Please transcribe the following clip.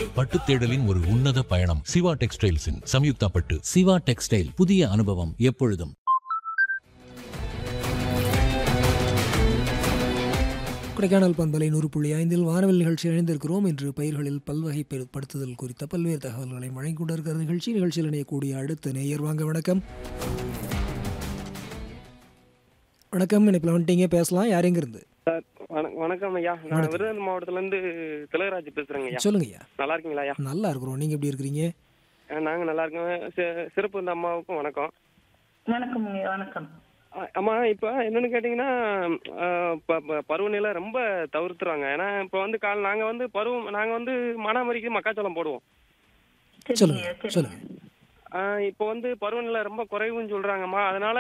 பட்டு தேடலின் ஒரு உன்னத பயணம் சிவா டெக்ஸ்டைல்ஸின் சம்யுக்தா பட்டு சிவா டெக்ஸ்டைல் புதிய அனுபவம் எப்பொழுதும் கொடைக்கானல் பண்பலை நூறு புள்ளி ஐந்தில் வானவில் நிகழ்ச்சி இணைந்திருக்கிறோம் இன்று பயிர்களில் பல்வகைப்படுத்துதல் குறித்த பல்வேறு தகவல்களை வழங்கிக் கொண்டிருக்கிற நிகழ்ச்சி நிகழ்ச்சியில் இணையக்கூடிய அடுத்த நேயர் வாங்க வணக்கம் வணக்கம் இணைப்பில் வந்துட்டீங்க பேசலாம் யார் எங்கிருந்து சார் வணக்கம் வணக்கம் ஐயா நான் விருதுநகர் மாவட்டத்துல இருந்து திலகராஜ் பேசுறேங்க ஐயா சொல்லுங்க ஐயா நல்லா இருக்கீங்களா ஐயா நல்லா இருக்கிறோம் நீங்க எப்படி இருக்கிறீங்க அஹ் நாங்க நல்லா இருக்கோம் சி- சிறப்பு இந்த அம்மாவுக்கும் வணக்கம் வணக்கம் ஐயா, வணக்கம் அஹ் அம்மா இப்போ என்னன்னு கேட்டிங்கன்னா அஹ் ப- ப- பருவநிலை ரொம்ப தவிர்த்துறாங்க ஏன்னா இப்போ வந்து கால் நாங்கள் வந்து பருவம் நாங்கள் வந்து மணாமரிக்கு மக்காச்சோளம் போடுவோம் சரிங்க சொல்லுங்க ஐயா, சரிங்க. சொல்லுங்க அஹ் இப்போ வந்து பருவநிலை ரொம்ப குறைவுன்னு சொல்றாங்கம்மா அதனால